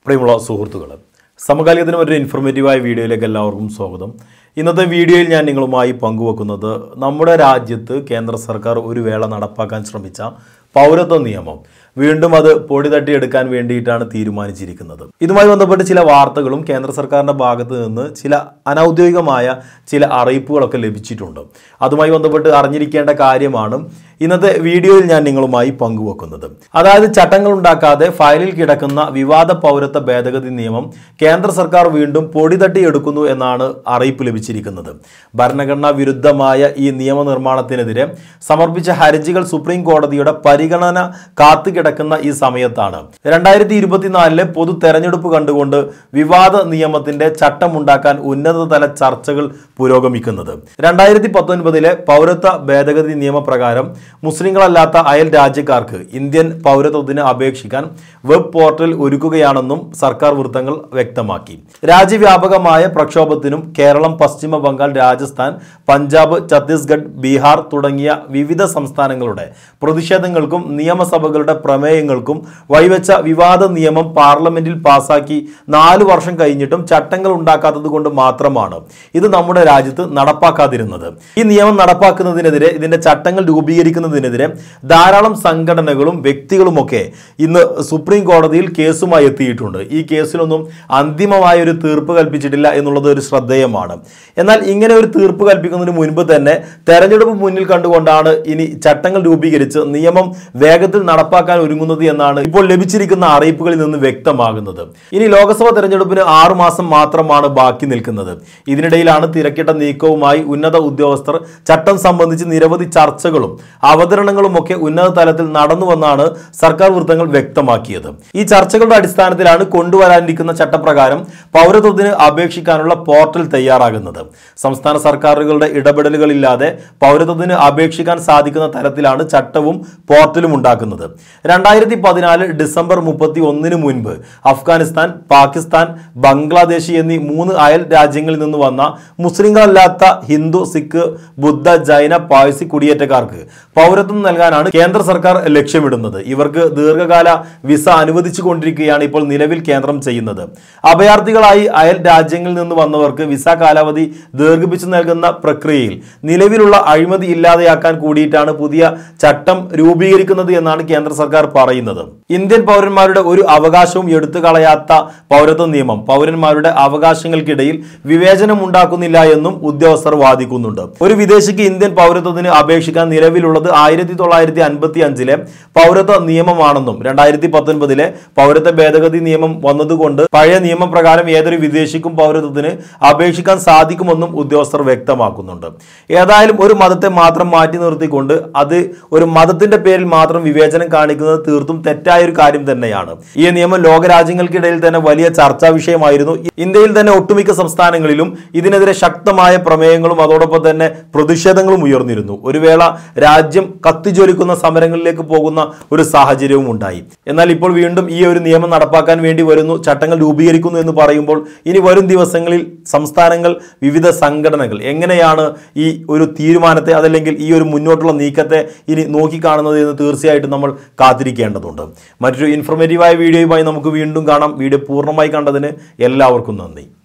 പ്രിയമുള്ള സുഹൃത്തുക്കൾ സമകാലികത്തിനും ഒരു ഇൻഫോർമേറ്റീവായ വീഡിയോയിലേക്ക് എല്ലാവർക്കും സ്വാഗതം ഇന്നത്തെ വീഡിയോയിൽ ഞാൻ നിങ്ങളുമായി പങ്കുവെക്കുന്നത് നമ്മുടെ രാജ്യത്ത് കേന്ദ്ര സർക്കാർ ഒരു വേള നടപ്പാക്കാൻ ശ്രമിച്ച പൗരത്വ നിയമം വീണ്ടും അത് പൊടി തട്ടിയെടുക്കാൻ വേണ്ടിയിട്ടാണ് തീരുമാനിച്ചിരിക്കുന്നത് ഇതുമായി ബന്ധപ്പെട്ട് ചില വാർത്തകളും കേന്ദ്ര സർക്കാരിന്റെ ഭാഗത്ത് നിന്ന് ചില അനൗദ്യോഗികമായ ചില അറിയിപ്പുകളൊക്കെ ലഭിച്ചിട്ടുണ്ട് അതുമായി ബന്ധപ്പെട്ട് അറിഞ്ഞിരിക്കേണ്ട കാര്യമാണ് ഇന്നത്തെ വീഡിയോയിൽ ഞാൻ നിങ്ങളുമായി പങ്കുവെക്കുന്നത് അതായത് ചട്ടങ്ങൾ ഉണ്ടാക്കാതെ ഫയലിൽ കിടക്കുന്ന വിവാദ പൗരത്വ ഭേദഗതി നിയമം കേന്ദ്ര സർക്കാർ വീണ്ടും പൊടി തട്ടിയെടുക്കുന്നു എന്നാണ് അറിയിപ്പ് ലഭിച്ചിരിക്കുന്നത് ഭരണഘടനാ വിരുദ്ധമായ ഈ നിയമനിർമ്മാണത്തിനെതിരെ സമർപ്പിച്ച ഹർജികൾ സുപ്രീം കോടതിയുടെ പരിഗണന കാത്തുകിടക്കുന്ന ഈ സമയത്താണ് രണ്ടായിരത്തി ഇരുപത്തിനാലിലെ പൊതു തെരഞ്ഞെടുപ്പ് കണ്ടുകൊണ്ട് വിവാദ നിയമത്തിന്റെ ചട്ടമുണ്ടാക്കാൻ ഉന്നതതല ചർച്ചകൾ പുരോഗമിക്കുന്നത് രണ്ടായിരത്തി പത്തൊൻപതിലെ പൗരത്വ ഭേദഗതി നിയമപ്രകാരം മുസ്ലിങ്ങളല്ലാത്ത അയൽ രാജ്യക്കാർക്ക് ഇന്ത്യൻ പൗരത്വത്തിന് അപേക്ഷിക്കാൻ വെബ് പോർട്ടൽ ഒരുക്കുകയാണെന്നും സർക്കാർ വൃത്തങ്ങൾ വ്യക്തമാക്കി രാജ്യവ്യാപകമായ പ്രക്ഷോഭത്തിനും കേരളം പശ്ചിമ ബംഗാൾ രാജസ്ഥാൻ പഞ്ചാബ് ഛത്തീസ്ഗഡ് ബീഹാർ തുടങ്ങിയ വിവിധ സംസ്ഥാനങ്ങളുടെ പ്രതിഷേധങ്ങൾക്കും നിയമസഭകളുടെ പ്രമേയങ്ങൾക്കും വഴിവെച്ച വിവാദ നിയമം പാർലമെന്റിൽ പാസാക്കി നാല് വർഷം കഴിഞ്ഞിട്ടും ചട്ടങ്ങൾ ഉണ്ടാക്കാത്തത് കൊണ്ട് മാത്രമാണ് ഇത് നമ്മുടെ രാജ്യത്ത് നടപ്പാക്കാതിരുന്നത് ഈ നിയമം നടപ്പാക്കുന്നതിനെതിരെ ഇതിന്റെ ചട്ടങ്ങൾ രൂപീകരിക്കുന്നതിനെതിരെ ധാരാളം സംഘടനകളും വ്യക്തികളുമൊക്കെ ഇന്ന് സുപ്രീം കോടതിയിൽ കേസുമായി എത്തിയിട്ടുണ്ട് ഈ കേസിലൊന്നും അന്തിമമായ ഒരു തീർപ്പ് കൽപ്പിച്ചിട്ടില്ല എന്നുള്ളത് ഒരു ശ്രദ്ധേയമാണ് എന്നാൽ ഇങ്ങനെ ഒരു തീർപ്പ് കൽപ്പിക്കുന്നതിന് മുൻപ് തന്നെ തെരഞ്ഞെടുപ്പ് മുന്നിൽ കണ്ടുകൊണ്ടാണ് ഇനി ചട്ടങ്ങൾ രൂപീകരിച്ച് നിയമം വേഗത്തിൽ നടപ്പാക്കാൻ ഒരുങ്ങുന്നത് എന്നാണ് ഇപ്പോൾ ലഭിച്ചിരിക്കുന്ന അറിയിപ്പുകളിൽ നിന്ന് വ്യക്തമാകുന്നത് ഇനി ലോക്സഭാ തെരഞ്ഞെടുപ്പിന് ആറു മാസം മാത്രമാണ് ബാക്കി നിൽക്കുന്നത് ഇതിനിടയിലാണ് തിരക്കിട്ട നീക്കവുമായി ഉന്നത ഉദ്യോഗസ്ഥർ ചട്ടം സംബന്ധിച്ച് നിരവധി ചർച്ചകളും അവതരണങ്ങളും ഒക്കെ ഉന്നത തലത്തിൽ നടന്നുവെന്നാണ് സർക്കാർ വൃത്തങ്ങൾ വ്യക്തമാക്കിയത് ഈ ചർച്ചകളുടെ അടിസ്ഥാനത്തിലാണ് കൊണ്ടുവരാനിരിക്കുന്ന ചട്ടപ്രകാരം പൗരത്വത്തിന് അപേക്ഷിക്കാനുള്ള പോർട്ടൽ തയ്യാറാകുന്നത് സംസ്ഥാന സർക്കാരുകളുടെ ഇടപെടലുകളില്ലാതെ പൗരത്വത്തിന് അപേക്ഷിക്കാൻ സാധിക്കുന്ന തരത്തിലാണ് ചട്ടവും പോർട്ടലും ഉണ്ടാക്കുന്നത് രണ്ടായിരത്തി പതിനാല് ഡിസംബർ മുപ്പത്തി ഒന്നിന് മുൻപ് അഫ്ഗാനിസ്ഥാൻ പാകിസ്ഥാൻ ബംഗ്ലാദേശ് എന്നീ മൂന്ന് അയൽ രാജ്യങ്ങളിൽ നിന്ന് വന്ന മുസ്ലിങ്ങളല്ലാത്ത ഹിന്ദു സിഖ് ബുദ്ധ ജൈന പാഴ്സി കുടിയേറ്റക്കാർക്ക് പൗരത്വം നൽകാനാണ് കേന്ദ്ര സർക്കാർ ലക്ഷ്യമിടുന്നത് ഇവർക്ക് ദീർഘകാല വിസ അനുവദിച്ചു കൊണ്ടിരിക്കുകയാണ് ഇപ്പോൾ നിലവിൽ കേന്ദ്രം ചെയ്യുന്നത് അഭയാർത്ഥികളായി അയൽ രാജ്യങ്ങളിൽ നിന്ന് വന്നവർക്ക് വിസ കാലാവധി ദീർഘിപ്പിച്ചു നൽകുന്ന പ്രക്രിയയിൽ നിലവിലുള്ള അഴിമതി ഇല്ലാതെയാക്കാൻ കൂടിയിട്ടാണ് പുതിയ ചട്ടം രൂപീകരിക്കുന്നത് എന്നാണ് കേന്ദ്ര സർക്കാർ പറയുന്നത് ഇന്ത്യൻ പൗരന്മാരുടെ ഒരു അവകാശവും എടുത്തു കളയാത്ത പൗരത്വ നിയമം പൗരന്മാരുടെ അവകാശങ്ങൾക്കിടയിൽ വിവേചനം ഉണ്ടാക്കുന്നില്ല എന്നും ഉദ്യോഗസ്ഥർ വാദിക്കുന്നുണ്ട് ഒരു വിദേശിക്ക് ഇന്ത്യൻ പൗരത്വത്തിന് അപേക്ഷിക്കാൻ നിലവിലുള്ളത് ആയിരത്തി തൊള്ളായിരത്തി അൻപത്തി അഞ്ചിലെ പൗരത്വ നിയമമാണെന്നും രണ്ടായിരത്തി പത്തൊൻപതിലെ പൗരത്വ ഭേദഗതി നിയമം വന്നതുകൊണ്ട് പഴയ നിയമപ്രകാരം ഏതൊരു വിദേശിക്കും പൗരത്വത്തിന് അപേക്ഷിക്കാൻ സാധിക്കുമെന്നും ഉദ്യോഗസ്ഥർ വ്യക്തമാക്കുന്നുണ്ട് ഏതായാലും ഒരു മതത്തെ മാത്രം മാറ്റി നിർത്തിക്കൊണ്ട് അത് ഒരു മതത്തിന്റെ പേരിൽ മാത്രം വിവേചനം കാണിക്കുന്നത് തീർത്തും തെറ്റായ ഒരു കാര്യം തന്നെയാണ് ഈ നിയമം ലോകരാജ്യങ്ങൾക്കിടയിൽ തന്നെ വലിയ ചർച്ചാ വിഷയമായിരുന്നു ഇന്ത്യയിൽ തന്നെ ഒട്ടുമിക്ക സംസ്ഥാനങ്ങളിലും ഇതിനെതിരെ ശക്തമായ പ്രമേയങ്ങളും അതോടൊപ്പം തന്നെ പ്രതിഷേധങ്ങളും ഉയർന്നിരുന്നു ഒരു വേള രാജ്യം കത്തിജ്വലിക്കുന്ന സമരങ്ങളിലേക്ക് പോകുന്ന ഒരു സാഹചര്യവും ഉണ്ടായി എന്നാൽ ഇപ്പോൾ വീണ്ടും ഈ ഒരു നിയമം നടപ്പാക്കാൻ വേണ്ടി വരുന്നു ചട്ടങ്ങൾ രൂപീകരിക്കുന്നു എന്ന് പറയുമ്പോൾ ഇനി വരും ദിവസങ്ങളിൽ സംസ്ഥാനങ്ങൾ വിവിധ സംഘടനകൾ എങ്ങനെയാണ് ഈ ഒരു തീരുമാനത്തെ അതല്ലെങ്കിൽ ഈ ഒരു മുന്നോട്ടുള്ള നീക്കത്തെ ഇനി നോക്കിക്കാണുന്നത് എന്ന് തീർച്ചയായിട്ടും നമ്മൾ കാത്തിരിക്കേണ്ടതുണ്ട് മറ്റൊരു ഇൻഫോർമേറ്റീവായ വീഡിയോയുമായി നമുക്ക് വീണ്ടും കാണാം വീഡിയോ പൂർണ്ണമായി കണ്ടതിന് എല്ലാവർക്കും നന്ദി